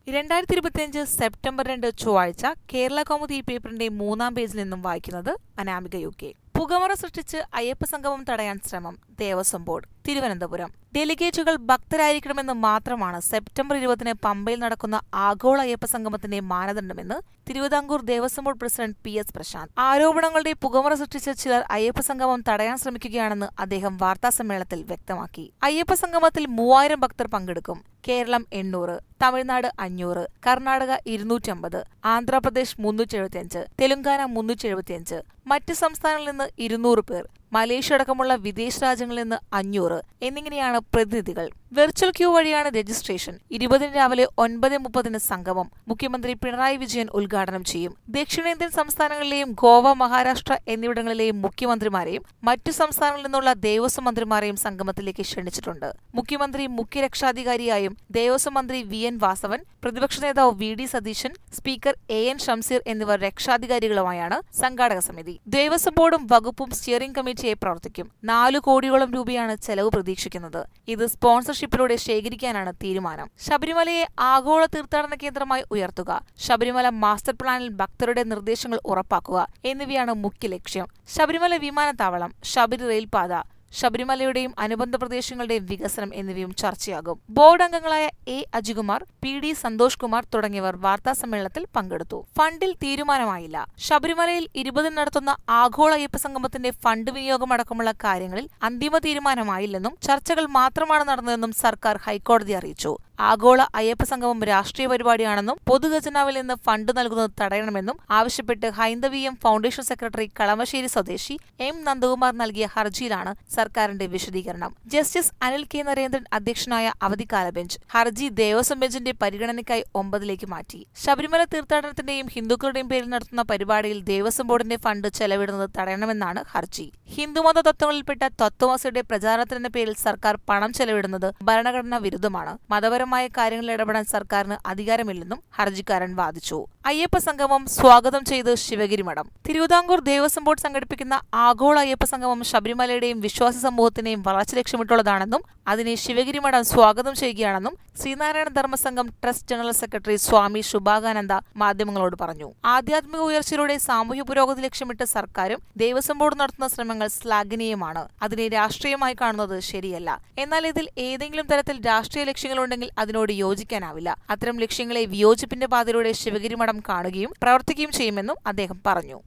രണ്ടായിരത്തി ഇരുപത്തിയഞ്ച് സെപ്റ്റംബർ രണ്ട് ചൊവ്വാഴ്ച കേരള കൗമുദി പേപ്പറിന്റെ മൂന്നാം പേജിൽ നിന്നും വായിക്കുന്നത് അനാമിക യു കെ പുകമറ സൃഷ്ടിച്ച് അയ്യപ്പ സംഗമം തടയാൻ ശ്രമം ദേവസ്വം ബോർഡ് തിരുവനന്തപുരം ഡെലിഗേറ്റുകൾ ഭക്തരായിരിക്കണമെന്ന് മാത്രമാണ് സെപ്റ്റംബർ ഇരുപതിന് പമ്പയിൽ നടക്കുന്ന ആഗോള അയ്യപ്പ സംഗമത്തിന്റെ മാനദണ്ഡമെന്ന് Thiruvithamkoor Devaswom board president P S Prashanth ആരോപണങ്ങളുടെ പുകമറ സൃഷ്ടിച്ച് ചിലർ അയ്യപ്പ സംഗമം തടയാൻ ശ്രമിക്കുകയാണെന്ന് അദ്ദേഹം വാർത്താസമ്മേളനത്തിൽ വ്യക്തമാക്കി അയ്യപ്പ സംഗമത്തിൽ മൂവായിരം ഭക്തർ പങ്കെടുക്കും കേരളം എണ്ണൂറ് തമിഴ്നാട് അഞ്ഞൂറ് കർണാടക ഇരുന്നൂറ്റമ്പത് ആന്ധ്രാപ്രദേശ് മുന്നൂറ്റി എഴുപത്തിയഞ്ച് തെലുങ്കാന മുന്നൂറ്റി എഴുപത്തിയഞ്ച് മറ്റ് സംസ്ഥാനങ്ങളിൽ നിന്ന് ഇരുന്നൂറ് പേർ മലേഷ്യ അടക്കമുള്ള വിദേശ രാജ്യങ്ങളിൽ നിന്ന് അഞ്ഞൂറ് എന്നിങ്ങനെയാണ് പ്രതിനിധികൾ വെർച്വൽ ക്യൂ വഴിയാണ് രജിസ്ട്രേഷൻ ഇരുപതിന് രാവിലെ ഒൻപത് മുപ്പതിന് സംഗമം മുഖ്യമന്ത്രി പിണറായി വിജയൻ ഉദ്ഘാടനം ചെയ്യും ദക്ഷിണേന്ത്യൻ സംസ്ഥാനങ്ങളിലെയും ഗോവ മഹാരാഷ്ട്ര എന്നിവിടങ്ങളിലെയും മുഖ്യമന്ത്രിമാരെയും മറ്റു സംസ്ഥാനങ്ങളിൽ നിന്നുള്ള ദേവസ്വം മന്ത്രിമാരെയും സംഗമത്തിലേക്ക് ക്ഷണിച്ചിട്ടുണ്ട് മുഖ്യമന്ത്രി മുഖ്യരക്ഷാധികാരിയായും ദേവസ്വം മന്ത്രി വി എൻ വാസവൻ പ്രതിപക്ഷ നേതാവ് V D Satheesan speaker A N Shamseer എന്നിവർ രക്ഷാധികാരികളുമായാണ് സംഘാടക സമിതി ദേവസ്വം ബോർഡും വകുപ്പും സ്റ്റിയറിംഗ് കമ്മിറ്റിയായി പ്രവർത്തിക്കും നാലു കോടിയോളം രൂപയാണ് ചെലവ് പ്രതീക്ഷിക്കുന്നത് ഇത് സ്പോൺസർഷിപ്പിലൂടെ ശേഖരിക്കാനാണ് തീരുമാനം ശബരിമലയെ ആഗോള തീർത്ഥാടന കേന്ദ്രമായി ഉയർത്തുക ശബരിമല മാസ്റ്റർ പ്ലാനിൽ ഭക്തരുടെ നിർദ്ദേശങ്ങൾ ഉറപ്പാക്കുക എന്നിവയാണ് മുഖ്യ ലക്ഷ്യം ശബരിമല വിമാനത്താവളം ശബരി റെയിൽപാത ശബരിമലയുടെയും അനുബന്ധ പ്രദേശങ്ങളുടെയും വികസനം എന്നിവയും ചർച്ചയാകും ബോർഡ് അംഗങ്ങളായ A Ajikumar P D Santhosh Kumar തുടങ്ങിയവർ വാർത്താസമ്മേളനത്തിൽ പങ്കെടുത്തു ഫണ്ടിൽ തീരുമാനമായില്ല ശബരിമലയിൽ ഇരുപതിന് നടത്തുന്ന ആഗോള അയ്യപ്പ സംഗമത്തിന്റെ ഫണ്ട് വിനിയോഗം അടക്കമുള്ള കാര്യങ്ങളിൽ അന്തിമ തീരുമാനമായില്ലെന്നും ചർച്ചകൾ മാത്രമാണ് നടന്നതെന്നും സർക്കാർ ഹൈക്കോടതി അറിയിച്ചു ആഗോള അയ്യപ്പ സംഗമം രാഷ്ട്രീയ പരിപാടിയാണെന്നും പൊതുഖജനാവിൽ നിന്ന് ഫണ്ട് നൽകുന്നത് തടയണമെന്നും ആവശ്യപ്പെട്ട് ഹൈന്ദവീയം ഫൗണ്ടേഷൻ സെക്രട്ടറി കളമശ്ശേരി സ്വദേശി എം നന്ദകുമാർ നൽകിയ ഹർജിയിലാണ് സർക്കാരിന്റെ വിശദീകരണം ജസ്റ്റിസ് അനിൽ കെ നരേന്ദ്രൻ അധ്യക്ഷനായ അവധിക്കാല ബെഞ്ച് ഹർജി ദേവസ്വം ബെഞ്ചിന്റെ പരിഗണനയ്ക്കായി ഒമ്പതിലേക്ക് മാറ്റി ശബരിമല തീർത്ഥാടനത്തിന്റെയും ഹിന്ദുക്കളുടെയും പേരിൽ നടത്തുന്ന പരിപാടിയിൽ ദേവസ്വം ബോർഡിന്റെ ഫണ്ട് ചെലവിടുന്നത് തടയണമെന്നാണ് ഹർജി ഹിന്ദുമത തത്വങ്ങളിൽപ്പെട്ട തത്വമസിയുടെ പ്രചാരണത്തിന്റെ പേരിൽ സർക്കാർ പണം ചെലവിടുന്നത് ഭരണഘടനാ വിരുദ്ധമാണ് മതപരമായ കാര്യങ്ങളിൽ ഇടപെടാൻ സർക്കാരിന് അധികാരമില്ലെന്നും ഹർജിക്കാരൻ വാദിച്ചു അയ്യപ്പ സംഗമം സ്വാഗതം ചെയ്ത് ശിവഗിരി മഠം തിരുവിതാംകൂർ ദേവസ്വം ബോർഡ് സംഘടിപ്പിക്കുന്ന ആഗോള അയ്യപ്പ സംഗമം ശബരിമലയുടെയും വിശ്വാസി സമൂഹത്തിനെയും വളർച്ച ലക്ഷ്യമിട്ടുള്ളതാണെന്നും അതിനെ ശിവഗിരി മഠം സ്വാഗതം ചെയ്യുകയാണെന്നും Sreenarayana Dharmasangham trust general secretary Swami Subhakananda മാധ്യമങ്ങളോട് പറഞ്ഞു ആധ്യാത്മിക ഉയർച്ചയിലൂടെ സാമൂഹ്യ പുരോഗതി ലക്ഷ്യമിട്ട് സർക്കാരും ദേവസ്വം ബോർഡ് നടത്തുന്ന ശ്രമങ്ങൾ ശ്ലാഘനീയമാണ് അതിനെ രാഷ്ട്രീയമായി കാണുന്നത് ശരിയല്ല എന്നാൽ ഇതിൽ ഏതെങ്കിലും തരത്തിൽ രാഷ്ട്രീയ ലക്ഷ്യങ്ങളുണ്ടെങ്കിൽ അതിനോട് യോജിക്കാനാവില്ല അത്തരം ലക്ഷ്യങ്ങളെ വിയോജിപ്പിന്റെ പാതയിലൂടെ ശിവഗിരി മഠം കാണുകയും പ്രവർത്തിക്കുകയും ചെയ്യുമെന്നും അദ്ദേഹം പറഞ്ഞു